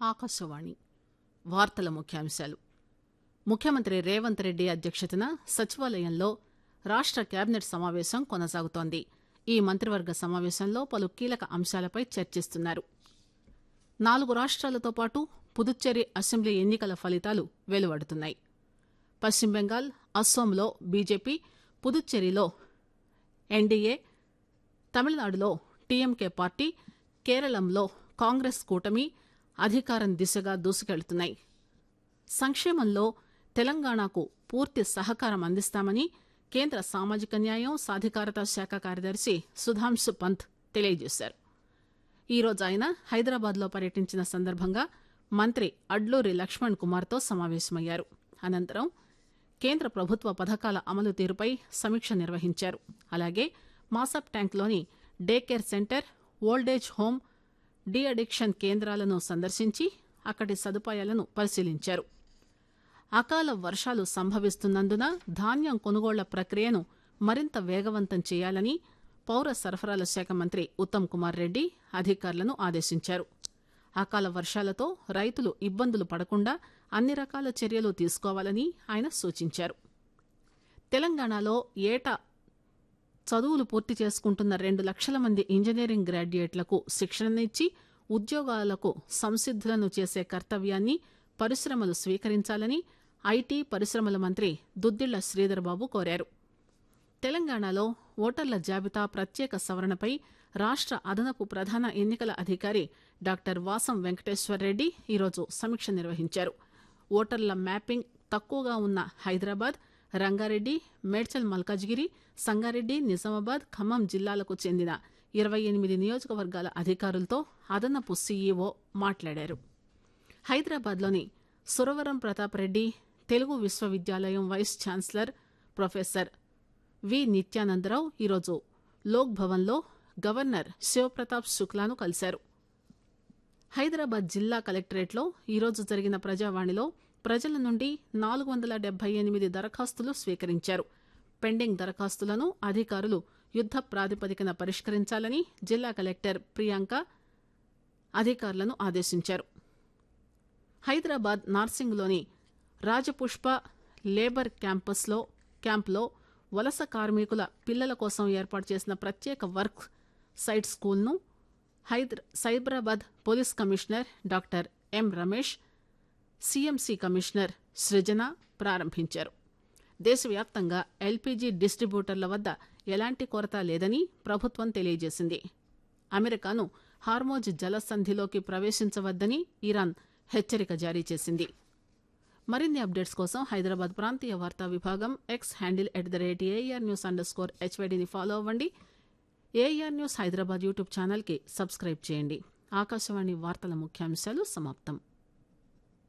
ఆకాశవాణి వార్తల ముఖ్యాంశాలు ముఖ్యమంత్రి రేవంత్ రెడ్డి అధ్యక్షతన సచివాలయంలో రాష్ట కేబినెట్ సమావేశం కొనసాగుతోంది ఈ మంత్రివర్గ సమావేశంలో పలు కీలక అంశాలపై చర్చిస్తున్నారు నాలుగు రాష్టాలతో పాటు పుదుచ్చేరి అసెంబ్లీ ఎన్నికల ఫలితాలు వెలువడుతున్నాయి పశ్చిమ బెంగాల్ అస్సోంలో బీజేపీ పుదుచ్చేరిలో ఎన్డీఏ తమిళనాడులో టీఎంకే పార్టీ కేరళంలో కాంగ్రెస్ కూటమి అధికారం దిశగా దూసుకెళ్తున్నాయి సంక్షేమంలో తెలంగాణకు పూర్తి సహకారం అందిస్తామని కేంద్ర సామాజిక న్యాయం సాధికారత శాఖ కార్యదర్శి సుధాంశు పంత్ తెలియజేశారు ఈరోజు ఆయన హైదరాబాద్లో పర్యటించిన సందర్భంగా మంత్రి అడ్లూరి లక్ష్మణ్ కుమార్తో సమావేశమయ్యారు అనంతరం కేంద్ర ప్రభుత్వ పథకాల అమలు తీరుపై సమీక్ష నిర్వహించారు అలాగే మాసప్ ట్యాంక్లోని day care centre old age home de addiction కేంద్రాలను సందర్శించి అక్కడి సదుపాయాలను పరిశీలించారు అకాల వర్షాలు సంభవిస్తున్నందున ధాన్యం కొనుగోళ్ల ప్రక్రియను మరింత వేగవంతం చేయాలని పౌర సరఫరాల శాఖ మంత్రి ఉత్తమ్ కుమార్ రెడ్డి అధికారులను ఆదేశించారు అకాల వర్షాలతో రైతులు ఇబ్బందులు పడకుండా అన్ని రకాల చర్యలు తీసుకోవాలని ఆయన సూచించారు తెలంగాణలో ఏటా చదువులు పూర్తి చేసుకుంటున్న రెండు లక్షల మంది ఇంజనీరింగ్ గ్రాడ్యుయేట్లకు శిక్షణనిచ్చి ఉద్యోగాలకు సంసిద్దులను చేసే కర్తవ్యాన్ని పరిశ్రమలు స్వీకరించాలని ఐటీ పరిశ్రమల మంత్రి దుద్దిళ్ల శ్రీధర్బాబు కోరారు తెలంగాణలో ఓటర్ల జాబితా ప్రత్యేక సవరణపై రాష్ట అదనపు ప్రధాన ఎన్నికల అధికారి డాక్టర్ వాసం వెంకటేశ్వర్రెడ్డి ఈరోజు సమీక్ష నిర్వహించారు ఓటర్ల మ్యాపింగ్ తక్కువగా ఉన్న హైదరాబాద్ రంగారెడ్డి మేడ్చల్ మల్కాజ్గిరి సంగారెడ్డి నిజామాబాద్ ఖమ్మం జిల్లాలకు చెందిన ఇరవై ఎనిమిది నియోజకవర్గాల అధికారులతో అదనపు సీఈఓ మాట్లాడారు హైదరాబాద్లోని సురవరం ప్రతాప్ రెడ్డి తెలుగు విశ్వవిద్యాలయం vice chancellor professor V Nityanandarao ఈరోజు లోక్ భవన్లో గవర్నర్ శివప్రతాప్ శుక్లాను కలిశారు హైదరాబాద్ జిల్లా కలెక్టరేట్లో ఈరోజు జరిగిన ప్రజావాణిలో ప్రజల నుండి నాలుగు వందల డెబ్బై ఎనిమిది దరఖాస్తులు స్వీకరించారు పెండింగ్ దరఖాస్తులను అధికారులు యుద్ద ప్రాతిపదికన పరిష్కరించాలని జిల్లా కలెక్టర్ ప్రియాంక అధికారులను ఆదేశించారు హైదరాబాద్ నార్సింగ్లోని రాజపుష్ప లేబర్ క్యాంపస్లో క్యాంప్లో వలస కార్మికుల పిల్లల కోసం ఏర్పాటు చేసిన ప్రత్యేక వర్క్ సైట్ స్కూల్ను హైదర్ Cyberabad police commissioner doctor M Ramesh CMC commissioner Srujana ప్రారంభించారు దేశవ్యాప్తంగా ఎల్పీజీ డిస్ట్రిబ్యూటర్ల వద్ద ఎలాంటి కొరత లేదని ప్రభుత్వం తెలియజేసింది అమెరికాను హార్మోజ్ జలసంధిలోకి ప్రవేశించవద్దని ఇరాన్ హెచ్చరిక జారీ చేసింది మరిన్ని అప్డేట్స్ కోసం హైదరాబాద్ ప్రాంతీయ వార్తా విభాగం X handle at the rate AR news underscore హెచ్వైడిని ఫాలో అవ్వండి ఏఆర్ న్యూస్ హైదరాబాద్ యూట్యూబ్ ఛానల్కి సబ్స్క్రైబ్ చేయండి ఆకాశవాణి వార్తల ముఖ్యాంశాలు సమాప్తం